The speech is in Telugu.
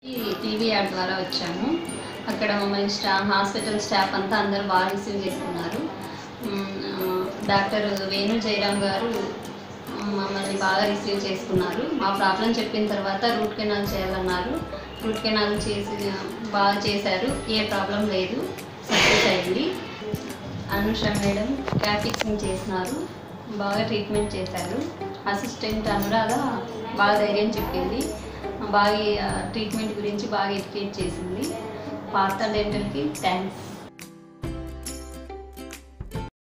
టీవీ యాడ్ ద్వారా వచ్చాము అక్కడ మమ్మల్ని స్టా హాస్పిటల్ స్టాఫ్ అంతా అందరూ బాగా రిసీవ్ చేసుకున్నారు మ్, ఆ, డాక్టర్ వేణు జయరామ్ గారు మమ్మల్ని బాగా రిసీవ్ చేసుకున్నారు మా ప్రాబ్లం చెప్పిన తర్వాత రూట్ కెనాల్ చేయాలన్నారు రూట్ కెనాల్ చేసి బాగా చేశారు ఏ ప్రాబ్లం లేదు సక్సెస్ అయింది అనుష మేడం క్యాప్ ఫిక్సింగ్ చేసినారు బాగా ట్రీట్మెంట్ చేశారు అసిస్టెంట్ అనురాధ బాగా ధైర్యం చెప్పింది బాగా ట్రీట్మెంట్ గురించి బాగా ఎడ్యుకేట్ చేసింది పాత డెంటల్కి థ్యాంక్స్